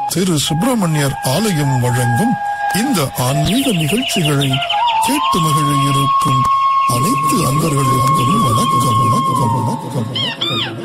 திரு சுப்பிரமணியர் ஆலயம் வழங்கும் இந்த ஆன்மீக நிகழ்ச்சிகளை கேட்டு மகிழ இருக்கும் அனைத்து அன்பர்களுக்கும் வணக்கம் வணக்கம் வணக்கம் வணக்கம்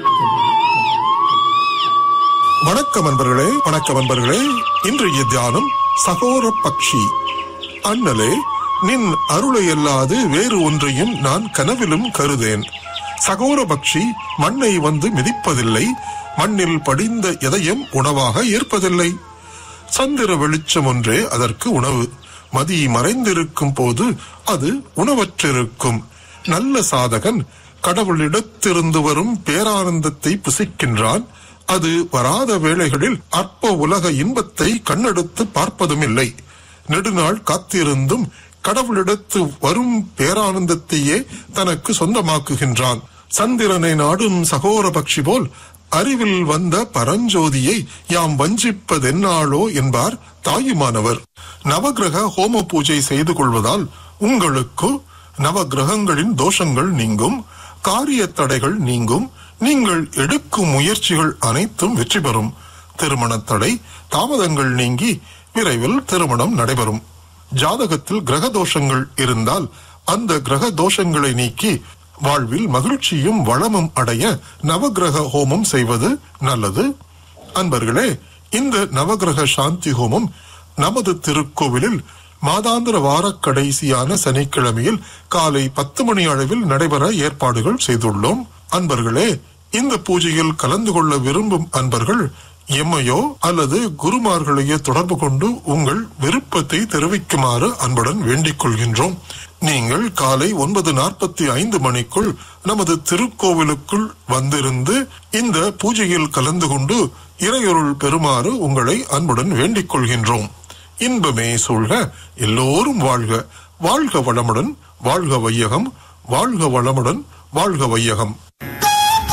வணக்கம் அன்பர்களே வணக்கம் அன்பர்களே இன்றைய தியானம் சகோர பக்ஷி அண்ணலே நின் அருளை அல்லாது வேறு ஒன்றையும் நான் கனவிலும் கருதேன் சகோர பக்ஷி மண்ணை வந்து மிதிப்பதில்லை மண்ணில் படிந்த எதையும் உணவாக ஏற்பதில்லை சந்திர வெளிச்சம் ஒன்றே அதற்கு உணவு மதி மறைந்திருக்கும் போது அது உணவற்றிருக்கும் நல்ல சாதகன் கடவுளிடத்திருந்து வரும் பேரானந்தத்தை புசிக்கின்றான் அது வராத வேளைகளில் அற்ப உலக இன்பத்தை கண்ணெடுத்து பார்ப்பதும் இல்லை நெடுநாள் காத்திருந்தும் கடவுளிடத்து வரும் பேரானந்தத்தையே தனக்கு சொந்தமாக்குகின்றான் சந்திரனை நாடும் சகோர பக்ஷி போல் அறிவில் வந்த பரஞ்சோதியை யாம் வஞ்சிப்பதென்னாளோ என்பார் தாயுமானவர் நவகிரக ஹோம பூஜை செய்து கொள்வதால் உங்களுக்கு நவகிரகங்களின் தோஷங்கள் நீங்கும் காரிய தடைகள் நீங்கும் நீங்கள் எடுக்கும் முயற்சிகள் அனைத்தும் வெற்றி பெறும் திருமண தடை தாமதங்கள் நீங்கி விரைவில் திருமணம் நடைபெறும் ஜாதகத்தில் கிரக தோஷங்கள் இருந்தால் அந்த கிரக தோஷங்களை நீக்கி வாழ்வில் மகிழ்ச்சியும் வளமும் அடைய நவகிரக ஹோமம் செய்வது நல்லது அன்பர்களே இந்த நவகிரக சாந்தி ஹோமம் நமது திருக்கோவிலில் மாதாந்திர வார கடைசியான சனிக்கிழமையில் காலை பத்து மணி அளவில் நடைபெற ஏற்பாடுகள் செய்துள்ளோம் அன்பர்களே இந்த பூஜையில் கலந்து கொள்ள விரும்பும் அன்பர்கள் எம்மையோ அல்லது குருமார்களையோ தொடர்பு கொண்டு உங்கள் விருப்பத்தை தெரிவிக்குமாறு அன்புடன் வேண்டிக் கொள்கின்றோம் நீங்கள் காலை ஒன்பது நாற்பத்தி ஐந்து மணிக்குள் நமது திருக்கோவிலுக்குள் வந்திருந்து இந்த பூஜையில் கலந்து கொண்டு இறையொருள் பெறுமாறு உங்களை அன்புடன் வேண்டிக் கொள்கின்றோம் இன்பமே சூழ்க எல்லோரும் வாழ்க வாழ்க வளமுடன் வாழ்க வையகம் வாழ்க வளமுடன் வாழ்க வையகம்